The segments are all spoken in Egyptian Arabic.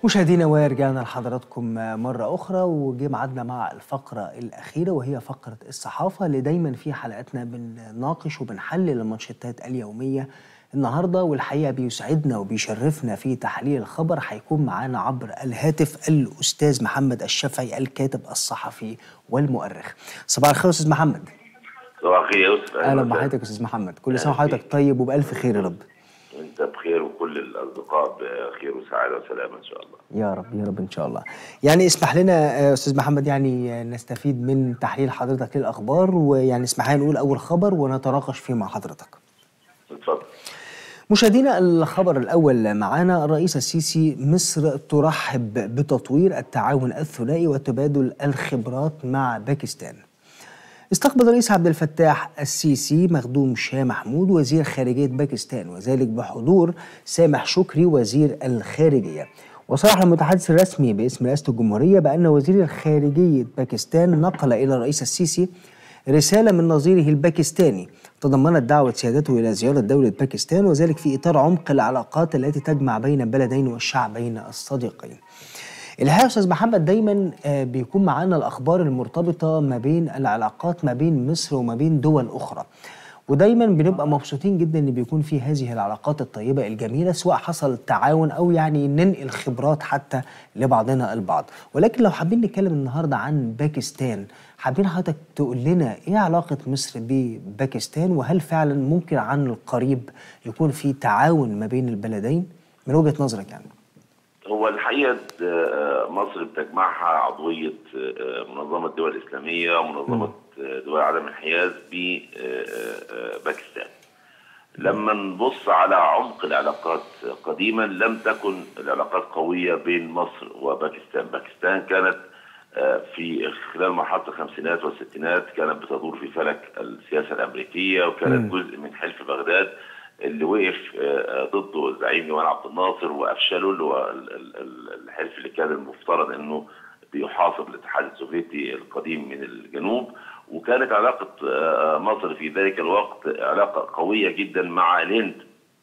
مشاهدينا ورجعنا لحضراتكم مرة أخرى وجه ميعادنا مع الفقرة الأخيرة وهي فقرة الصحافة اللي دايما في حلقاتنا بنناقش وبنحلل المانشيتات اليومية النهاردة والحقيقة بيسعدنا وبيشرفنا في تحليل الخبر هيكون معانا عبر الهاتف الأستاذ محمد الشافعي الكاتب الصحفي والمؤرخ صباح الخير أستاذ محمد صباح الخير يا يوسف أهلا بحضرتك أستاذ محمد كل سنة وحضرتك طيب وبألف خير يا رب انت بخير وكل الاصدقاء بخير وسعاده وسلامه ان شاء الله يا رب يا رب ان شاء الله يعني اسمح لنا آه، استاذ محمد يعني نستفيد من تحليل حضرتك للاخبار ويعني اسمح لنا نقول اول خبر ونتناقش فيه مع حضرتك اتفضل مشاهدينا الخبر الأول معنا الرئيس السيسي مصر ترحب بتطوير التعاون الثنائي وتبادل الخبرات مع باكستان استقبل الرئيس عبد الفتاح السيسي مخدوم شاه محمود وزير خارجية باكستان وذلك بحضور سامح شكري وزير الخارجية وصرح المتحدث الرسمي باسم رئاسة الجمهورية بأن وزير خارجية باكستان نقل إلى الرئيس السيسي رسالة من نظيره الباكستاني تضمنت دعوة سيادته إلى زيارة دولة باكستان وذلك في إطار عمق العلاقات التي تجمع بين البلدين والشعبين الصديقين الحقيقة يا أستاذ محمد دايما آه، بيكون معانا الأخبار المرتبطة ما بين العلاقات ما بين مصر وما بين دول أخرى ودايما بنبقى مبسوطين جدا ان بيكون في هذه العلاقات الطيبه الجميله سواء حصل تعاون او يعني ننقل خبرات حتى لبعضنا البعض ولكن لو حابين نتكلم النهارده عن باكستان حابين حضرتك تقول لنا ايه علاقه مصر بباكستان وهل فعلا ممكن عن القريب يكون في تعاون ما بين البلدين من وجهه نظرك يعني هو الحقيقه آه، مصر بتجمعها عضويه آه، منظمه الدول الاسلاميه ومنظمه آه، دول عدم الانحياز بباكستان لما نبص على عمق العلاقات قديما لم تكن العلاقات قويه بين مصر وباكستان باكستان كانت آه، في خلال مرحله الخمسينات والستينات كانت بتدور في فلك السياسه الامريكيه وكانت جزء من حلف بغداد اللي وقف آه، ضده الزعيم جمال عبد الناصر وافشله اللي هو ال- ال- ال- الحلف اللي كان المفترض انه بيحاصر الاتحاد السوفيتي القديم من الجنوب وكانت علاقه آه، مصر في ذلك الوقت علاقه قويه جدا مع الهند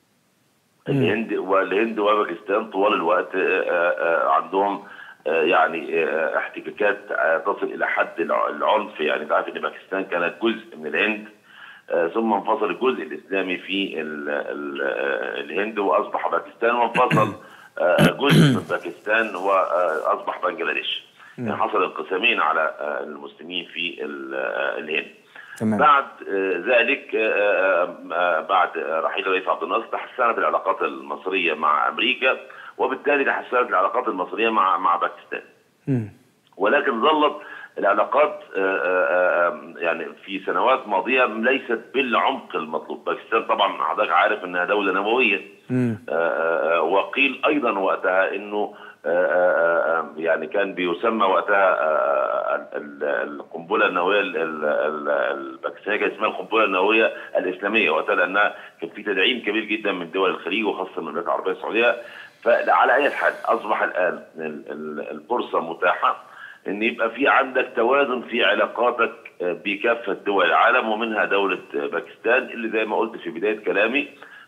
الهند والهند وباكستان طوال الوقت آه، آه، عندهم آه، يعني آه، احتكاكات آه، تصل الى حد الع- العنف يعني تعرف ان باكستان كانت جزء من الهند آه، ثم انفصل الجزء الاسلامي في ال ال آه، الهند واصبح باكستان وانفصل آه، جزء من باكستان واصبح بنجلاديش يعني حصل انقسامين على آه، المسلمين في ال- آه، الهند تمام بعد آه، ذلك آه، آه، بعد رحيل الرئيس عبد الناصر تحسنت العلاقات المصريه مع امريكا وبالتالي تحسنت العلاقات المصريه مع مع باكستان مم. ولكن ظلت العلاقات آه، آه، آه، يعني في سنوات ماضيه ليست بالعمق المطلوب باكستان طبعا حضرتك عارف انها دوله نوويه مم. آه، آه، وقيل ايضا وقتها انه آه، آه، آه، يعني كان بيسمى وقتها آه، ال- ال- القنبله النوويه ال- ال- ال- الباكستانيه كان اسمها القنبله النوويه الاسلاميه وقتها لانها كان في تدعيم كبير جدا من دول الخليج وخاصه من المملكه العربيه السعوديه فعلى اي حال اصبح الان ال- ال- الفرصه متاحه ان يبقى في عندك توازن في علاقاتك آه، بكافه دول العالم ومنها دوله آه، باكستان اللي زي ما قلت في بدايه كلامي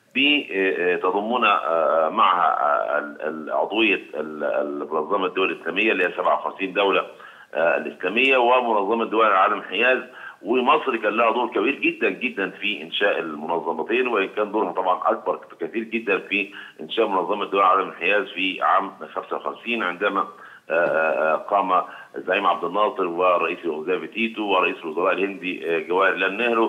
بتضمنا معها آه، ال- ال- عضويه ال- المنظمه الدول الاسلاميه اللي هي 57 دوله آه، الاسلاميه ومنظمه دول العالم الحياز ومصر كان لها دور كبير جدا جدا في انشاء المنظمتين وان كان دورها طبعا اكبر كثير جدا في انشاء منظمه دول العالم الحياز في عام 55 عندما آه، آه، قام الزعيم عبد الناصر ورئيس الوزراء تيتو ورئيس الوزراء الهندي آه، جواهر لال نهرو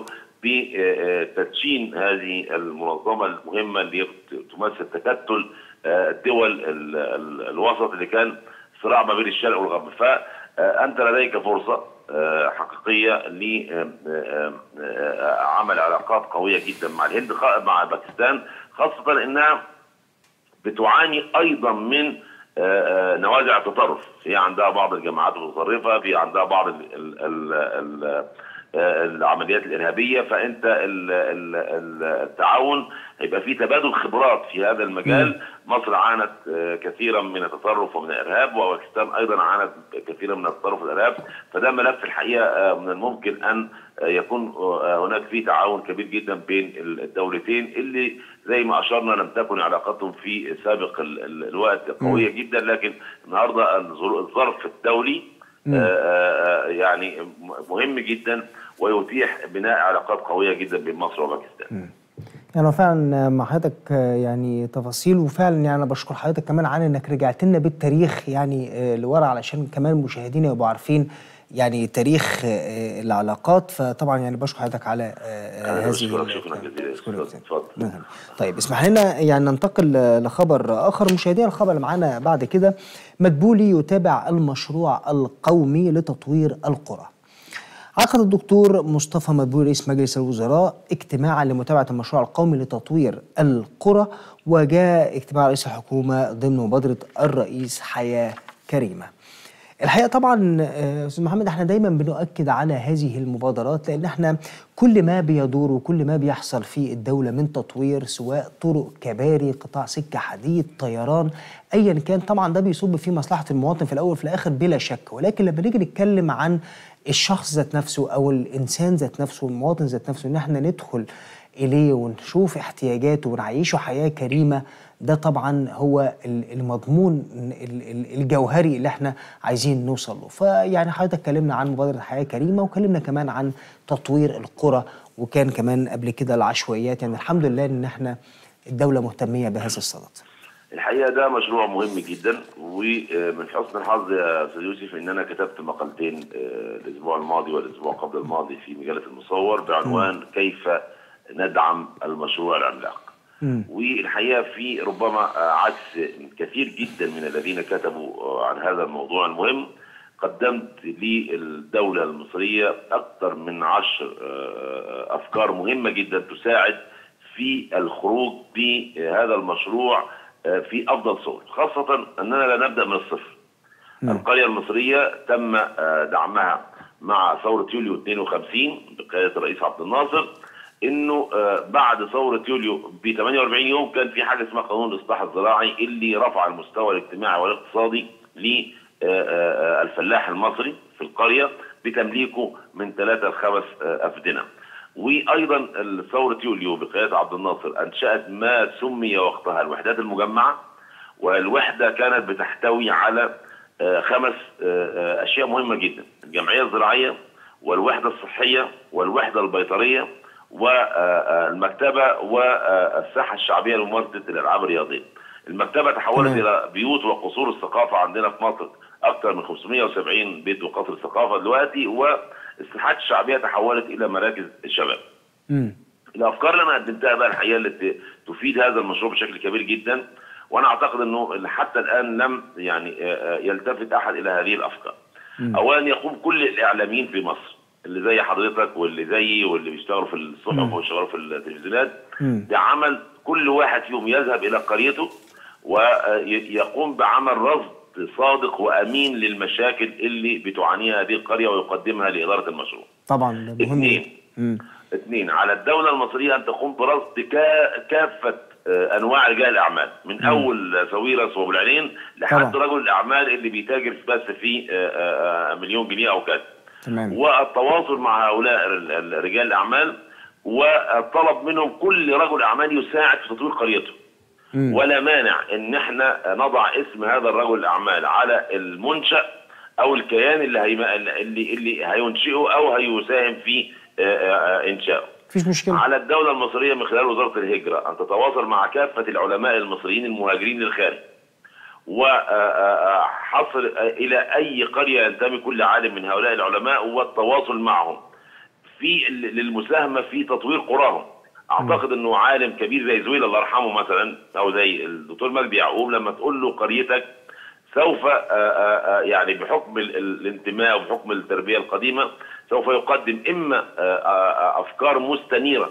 بتدشين هذه المنظمه المهمه اللي تمثل تكتل آه، الدول ال- ال- الوسط اللي كان صراع ما بين الشرق والغرب فانت لديك فرصه آه، حقيقيه لعمل علاقات قويه جدا مع الهند خ- مع باكستان خاصه انها بتعاني ايضا من آه، آه، نوازع التطرف هي عندها بعض الجماعات المتطرفه في عندها بعض ال ال ال ال العمليات الارهابيه فانت التعاون هيبقى في تبادل خبرات في هذا المجال مصر عانت كثيرا من التطرف ومن الارهاب وباكستان ايضا عانت كثيرا من التطرف والارهاب فده ملف الحقيقه من الممكن ان يكون هناك في تعاون كبير جدا بين الدولتين اللي زي ما اشرنا لم تكن علاقتهم في سابق الوقت قويه جدا لكن النهارده الظرف الدولي يعني مهم جدا ويتيح بناء علاقات قويه جدا بين مصر وباكستان. يعني فعلا مع حضرتك يعني تفاصيل وفعلا يعني انا بشكر حضرتك كمان عن انك رجعت لنا بالتاريخ يعني لورا علشان كمان مشاهدينا يبقوا عارفين يعني تاريخ العلاقات فطبعا يعني بشكر حضرتك على هذه شكرا شكرا جزيلا طيب اسمح لنا يعني ننتقل لخبر اخر مشاهدينا الخبر اللي معانا بعد كده مدبولي يتابع المشروع القومي لتطوير القرى عقد الدكتور مصطفى مدبولي رئيس مجلس الوزراء اجتماعا لمتابعه المشروع القومي لتطوير القرى وجاء اجتماع رئيس الحكومه ضمن مبادره الرئيس حياه كريمه. الحقيقه طبعا استاذ محمد احنا دايما بنؤكد على هذه المبادرات لان احنا كل ما بيدور وكل ما بيحصل في الدوله من تطوير سواء طرق كباري قطاع سكه حديد طيران ايا كان طبعا ده بيصب في مصلحه المواطن في الاول وفي الاخر بلا شك ولكن لما نيجي نتكلم عن الشخص ذات نفسه او الانسان ذات نفسه المواطن ذات نفسه ان احنا ندخل اليه ونشوف احتياجاته ونعيشه حياه كريمه ده طبعا هو المضمون الجوهري اللي احنا عايزين نوصل له فيعني حضرتك اتكلمنا عن مبادره حياه كريمه وكلمنا كمان عن تطوير القرى وكان كمان قبل كده العشوائيات يعني الحمد لله ان احنا الدوله مهتميه بهذا الصدد الحقيقه ده مشروع مهم جدا ومن حسن الحظ يا استاذ يوسف ان انا كتبت مقالتين الاسبوع الماضي والاسبوع قبل الماضي في مجله المصور بعنوان م. كيف ندعم المشروع العملاق والحقيقه في ربما عكس كثير جدا من الذين كتبوا عن هذا الموضوع المهم قدمت للدوله المصريه اكثر من عشر افكار مهمه جدا تساعد في الخروج بهذا المشروع في افضل صور خاصه اننا لا نبدا من الصفر القريه المصريه تم دعمها ثوره ثوره يوليو 52 بقياده الرئيس عبد الناصر انه بعد ثوره يوليو ب 48 يوم كان في حاجه اسمها قانون الاصلاح الزراعي اللي رفع المستوى الاجتماعي والاقتصادي للفلاح المصري في القريه بتمليكه من ثلاثه لخمس افدنه. وايضا ثوره يوليو بقياده عبد الناصر انشات ما سمي وقتها الوحدات المجمعه والوحده كانت بتحتوي على خمس اشياء مهمه جدا الجمعيه الزراعيه والوحده الصحيه والوحده البيطريه والمكتبه والساحه الشعبيه لممارسه الالعاب الرياضيه. المكتبه تحولت الى بيوت وقصور الثقافه عندنا في مصر اكثر من 570 بيت وقصر ثقافه دلوقتي والساحات الشعبيه تحولت الى مراكز الشباب. مم. الافكار اللي انا قدمتها بقى الحقيقه اللي تفيد هذا المشروع بشكل كبير جدا وانا اعتقد انه حتى الان لم يعني يلتفت احد الى هذه الافكار. مم. اولا يقوم كل الاعلاميين في مصر اللي زي حضرتك واللي زيي واللي بيشتغلوا في الصحف وبيشتغلوا في التلفزيونات بعمل كل واحد فيهم يذهب الى قريته ويقوم بعمل رصد صادق وامين للمشاكل اللي بتعانيها هذه القريه ويقدمها لاداره المشروع. طبعا مهم اثنين اثنين على الدوله المصريه ان تقوم برصد كافه انواع رجال الاعمال من مم. اول ساويرس وابو العينين لحد طبعا. رجل الاعمال اللي بيتاجر بس في مليون جنيه او كذا. تمام. والتواصل مع هؤلاء رجال الاعمال والطلب منهم كل رجل اعمال يساعد في تطوير قريته مم. ولا مانع ان احنا نضع اسم هذا الرجل الاعمال على المنشا او الكيان اللي هي اللي اللي هينشئه او هيساهم في انشائه مفيش مشكله على الدوله المصريه من خلال وزاره الهجره ان تتواصل مع كافه العلماء المصريين المهاجرين للخارج وحصر الى اي قريه ينتمي كل عالم من هؤلاء العلماء والتواصل معهم في للمساهمه في تطوير قراهم اعتقد انه عالم كبير زي زويل الله يرحمه مثلا او زي الدكتور مجدي يعقوب لما تقول له قريتك سوف يعني بحكم الانتماء وبحكم التربيه القديمه سوف يقدم اما افكار مستنيره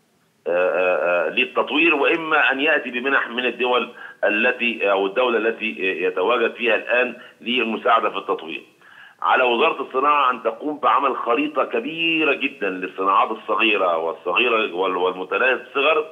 للتطوير واما ان ياتي بمنح من الدول التي او الدوله التي يتواجد فيها الان للمساعده في التطوير. على وزاره الصناعه ان تقوم بعمل خريطه كبيره جدا للصناعات الصغيره والصغيره وال- والمتناهيه الصغر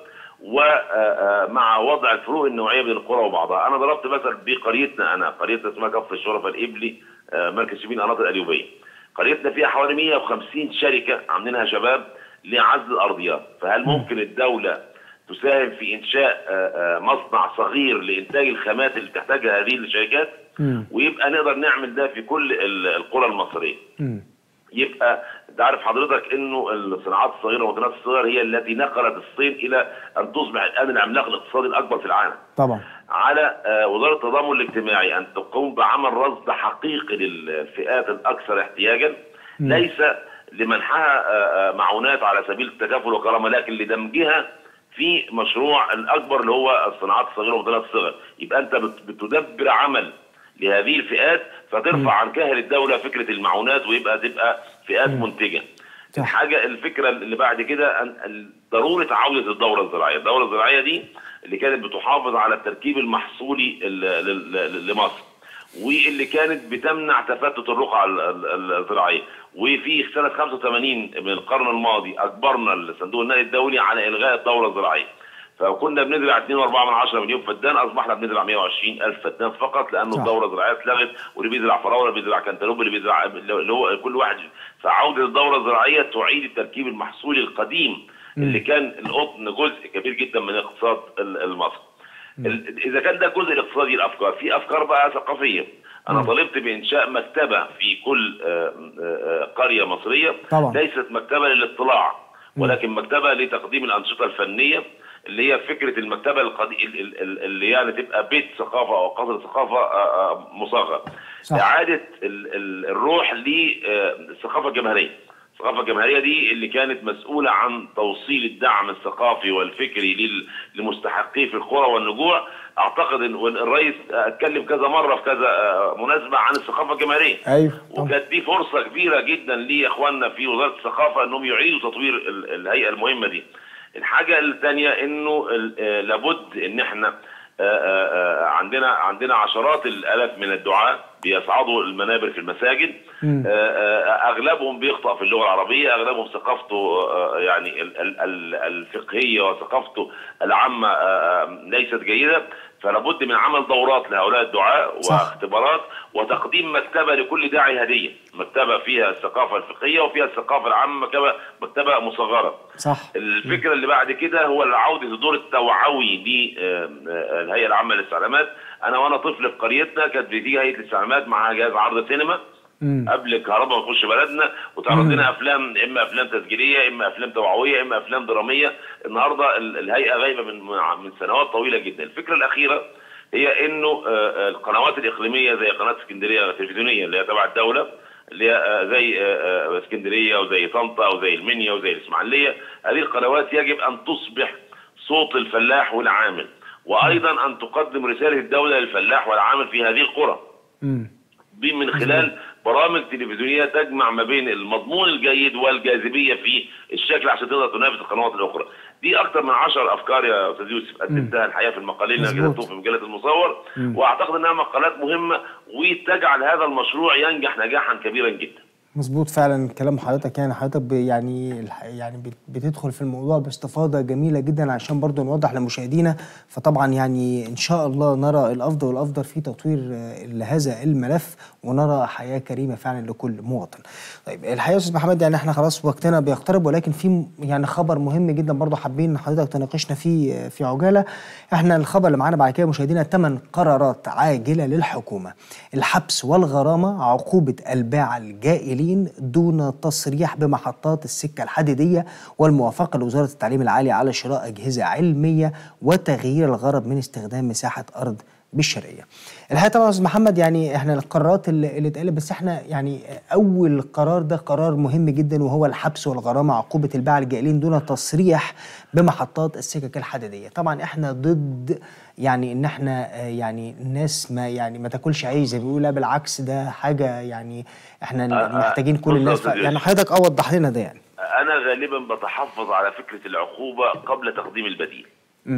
ومع وضع الفروق النوعيه بين القرى وبعضها، انا ضربت مثل بقريتنا انا، قريتنا اسمها كفر الشرفاء الابلي آه، مركز شبين قناطر القليوبيه. قريتنا فيها حوالي 150 شركه عاملينها شباب لعزل الارضيات، فهل ممكن الدوله تساهم في انشاء آه، آه، مصنع صغير لانتاج الخامات اللي تحتاجها هذه الشركات مم. ويبقى نقدر نعمل ده في كل ال- القرى المصريه. مم. يبقى انت عارف حضرتك انه الصناعات الصغيره والمتناهيه الصغر هي التي نقلت الصين الى ان تصبح الان العملاق الاقتصادي الاكبر في العالم. طبعا على آه، وزاره التضامن الاجتماعي ان تقوم بعمل رصد حقيقي للفئات الاكثر احتياجا ليس لمنحها آه، آه، معونات على سبيل التكافل والكرامه لكن لدمجها في مشروع الاكبر اللي هو الصناعات الصغيره ومتناهيه الصغر يبقى انت بت- بتدبر عمل لهذه الفئات فترفع عن كاهل الدوله فكره المعونات ويبقى تبقى فئات منتجه صح. الحاجه الفكره اللي بعد كده أن ال- ضروره عوده الدوره الزراعيه، الدوره الزراعيه دي اللي كانت بتحافظ على التركيب المحصولي ال- ل- ل- لمصر واللي كانت بتمنع تفتت الرقعه ال- ال- الزراعيه وفي سنه 85 من القرن الماضي اجبرنا الصندوق النقدي الدولي على الغاء الدوره الزراعيه فكنا بنزرع 2.4 مليون فدان اصبحنا بنزرع 120 الف فدان فقط لانه صح. الدوره الزراعيه اتلغت واللي بيزرع فراوله اللي بيزرع كنتالوب اللي بيزرع اللي هو كل واحد فعوده الدوره الزراعيه تعيد التركيب المحصولي القديم اللي كان القطن جزء كبير جدا من اقتصاد ال- المصري. ال- اذا كان ده الجزء الاقتصادي الافكار في افكار بقى ثقافيه انا طالبت بانشاء مكتبه في كل آه، آه، قريه مصريه طبعا. ليست مكتبه للاطلاع ولكن مكتبه لتقديم الانشطه الفنيه اللي هي فكره المكتبه القدي... ال- ال- ال- اللي يعني تبقى بيت ثقافه او قصر ثقافه آه، آه، مصغر صح. اعاده ال- ال- الروح للثقافه الجماهيريه الثقافه الجماهيريه دي اللي كانت مسؤوله عن توصيل الدعم الثقافي والفكري لل- لمستحقيه في القرى والنجوع اعتقد ان وإن الرئيس اتكلم كذا مره في كذا آه، مناسبه عن الثقافه الجماهيريه ايوه طبعا وكانت دي فرصه كبيره جدا لاخواننا في وزاره الثقافه انهم يعيدوا تطوير ال- الهيئه المهمه دي. الحاجه الثانيه انه ال- آه، لابد ان احنا آه، آه، آه، عندنا عندنا عشرات الالاف من الدعاة بيصعدوا المنابر في المساجد مم. آه، آه، اغلبهم بيخطأ في اللغه العربيه اغلبهم ثقافته آه، يعني ال- ال- ال- الفقهيه وثقافته العامه آه، آه، ليست جيده فلابد من عمل دورات لهؤلاء الدعاة صح. واختبارات وتقديم مكتبه لكل داعي هديه مكتبه فيها الثقافه الفقهيه وفيها الثقافه العامه مكتبه مكتبه مصغره صح الفكره اللي بعد كده هو عوده الدور التوعوي للهيئه العامه للاستعلامات انا وانا طفل في قريتنا كانت بتيجي هيئه الاستعلامات معاها جهاز عرض سينما مم. قبل الكهرباء ما تخش بلدنا وتعرض لنا افلام اما افلام تسجيليه اما افلام توعويه اما افلام دراميه النهارده ال- الهيئه غايبه من من سنوات طويله جدا الفكره الاخيره هي انه آه، آه، القنوات الاقليميه زي قناه اسكندريه التلفزيونيه اللي هي تبع الدوله اللي هي آه، زي آه، آه، اسكندريه وزي طنطا وزي المنيا وزي الاسماعيليه هذه القنوات يجب ان تصبح صوت الفلاح والعامل وايضا ان تقدم رساله الدوله للفلاح والعامل في هذه القرى مم. ب- من خلال برامج تلفزيونيه تجمع ما بين المضمون الجيد والجاذبيه في الشكل عشان تقدر تنافس القنوات الاخرى. دي اكثر من 10 افكار يا استاذ يوسف قدمتها الحقيقه في المقالين اللي مظبوط. كتبتهم في مجله المصور واعتقد انها مقالات مهمه وتجعل هذا المشروع ينجح نجاحا كبيرا جدا. مظبوط فعلا كلام حضرتك يعني حضرتك ب- يعني الح- يعني بت- بتدخل في الموضوع باستفاضه جميله جدا عشان برضو نوضح لمشاهدينا فطبعا يعني ان شاء الله نرى الافضل والافضل في تطوير آه، لهذا الملف ونرى حياه كريمه فعلا لكل مواطن. طيب الحقيقه يا استاذ محمد يعني احنا خلاص وقتنا بيقترب ولكن في م- يعني خبر مهم جدا برضو حابين ان حضرتك تناقشنا فيه آه، في عجاله احنا الخبر اللي معانا بعد كده مشاهدينا ثمان قرارات عاجله للحكومه الحبس والغرامه عقوبه الباعه الجائلين دون تصريح بمحطات السكه الحديديه والموافقه لوزاره التعليم العالي على شراء اجهزه علميه وتغيير الغرض من استخدام مساحه ارض بالشرقيه. الحقيقه طبعا يا استاذ محمد يعني احنا القرارات اللي اللي اتقالت بس احنا يعني اول قرار ده قرار مهم جدا وهو الحبس والغرامه عقوبه الباعه الجائلين دون تصريح بمحطات السكك الحديديه. طبعا احنا ضد يعني ان احنا آه، يعني الناس ما يعني ما تاكلش عيش زي ما بيقولوا لا بالعكس ده حاجه يعني احنا آه، محتاجين كل بص يا الناس ف- أستاذ يعني يوسف. حضرتك اوضح لنا ده يعني. انا غالبا بتحفظ على فكره العقوبه قبل تقديم البديل. امم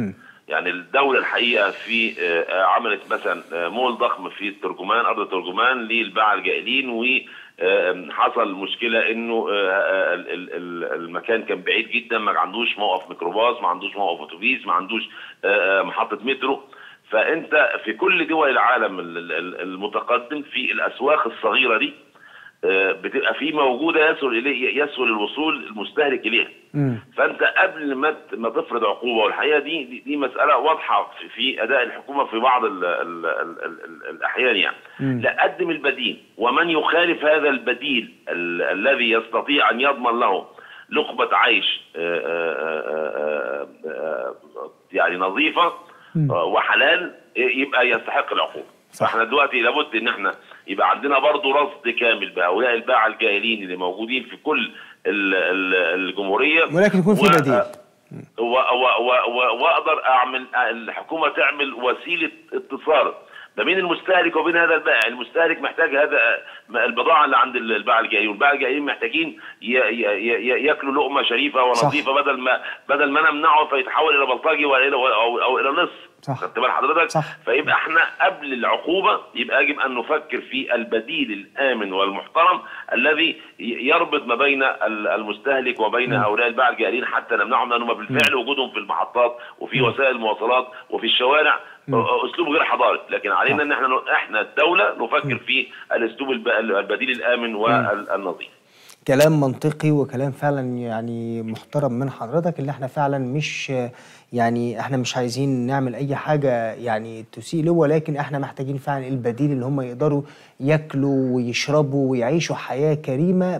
يعني الدوله الحقيقه في آه، عملت مثلا آه، مول ضخم في الترجمان ارض الترجمان للباعه الجائلين و آه، حصل مشكله انه آه، ال- ال- ال- المكان كان بعيد جدا ما عندوش موقف ميكروباص ما عندوش موقف اتوبيس ما عندوش آه، آه، محطه مترو فانت في كل دول العالم ال- ال- ال- المتقدم في الاسواق الصغيره دي آه، بتبقى في موجوده يسهل اليه يسهل الوصول المستهلك اليها مم. فانت قبل ما ت- ما تفرض عقوبه والحقيقه دي دي, دي مساله واضحه في, في اداء الحكومه في بعض ال ال ال ال ال الاحيان يعني مم. لا قدم البديل ومن يخالف هذا البديل ال الذي يستطيع ان يضمن له لقمه عيش آه، آه، آه، آه، آه، يعني نظيفه مم. آه، وحلال يبقى يستحق العقوبه صح. فاحنا دلوقتي لابد ان احنا يبقى عندنا برضه رصد كامل بهؤلاء الباعة الجاهلين اللي موجودين في كل ال- ال- الجمهوريه ولكن يكون في و- بديل. و- و- و- و- واقدر اعمل الحكومه تعمل وسيله اتصال ما بين المستهلك وبين هذا البائع، المستهلك محتاج هذا البضاعه اللي عند البائع الجائلين، والبائع الجائلين محتاجين ي- ي- ي- ياكلوا لقمه شريفه ونظيفه بدل ما بدل ما نمنعه فيتحول الى بلطجي والى او, أو الى لص صح. خدت بال حضرتك؟ صح. فيبقى احنا قبل العقوبه يبقى يجب ان نفكر في البديل الامن والمحترم الذي ي- يربط ما بين ال- المستهلك وبين هؤلاء الباعة الجائلين حتى نمنعهم لانهم بالفعل وجودهم في المحطات وفي وسائل المواصلات وفي الشوارع أ- اسلوب غير حضاري لكن علينا ان احنا ن- احنا الدوله نفكر في الاسلوب الب- البديل الامن والنظيف كلام منطقي وكلام فعلا يعني محترم من حضرتك اللي احنا فعلا مش يعني احنا مش عايزين نعمل اي حاجه يعني تسيء له ولكن احنا محتاجين فعلا البديل اللي هم يقدروا ياكلوا ويشربوا ويعيشوا حياه كريمه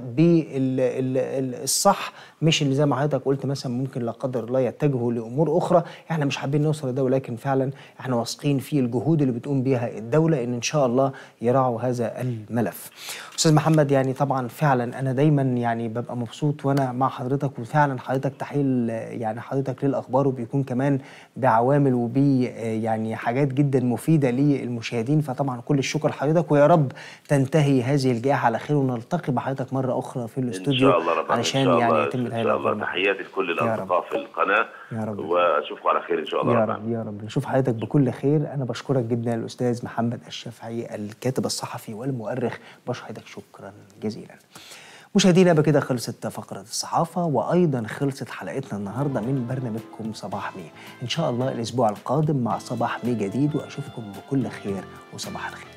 بالصح مش اللي زي ما حضرتك قلت مثلا ممكن لا قدر الله يتجهوا لامور اخرى احنا مش حابين نوصل لده ولكن فعلا احنا واثقين في الجهود اللي بتقوم بيها الدوله ان ان شاء الله يراعوا هذا الملف. استاذ محمد يعني طبعا فعلا انا دايما يعني ببقى مبسوط وانا مع حضرتك وفعلا حضرتك تحليل يعني حضرتك للاخبار وبيكون كمان بعوامل وب يعني حاجات جدا مفيده للمشاهدين فطبعا كل الشكر لحضرتك ويا رب تنتهي هذه الجائحه على خير ونلتقي بحضرتك مره اخرى في ان الاستوديو شاء الله ربنا علشان إن شاء يعني الله يتم ان هذا شاء الله الأمر. تحياتي لكل يا الاصدقاء في القناه يا رب. واشوفكم على خير ان شاء الله يا رب رب يا رب نشوف حضرتك بكل خير انا بشكرك جدا الاستاذ محمد الشافعي الكاتب الصحفي والمؤرخ بشكر حضرتك شكرا جزيلا مشاهدينا بكده خلصت فقرة الصحافة وأيضا خلصت حلقتنا النهاردة من برنامجكم صباح مي إن شاء الله الأسبوع القادم مع صباح مي جديد وأشوفكم بكل خير وصباح الخير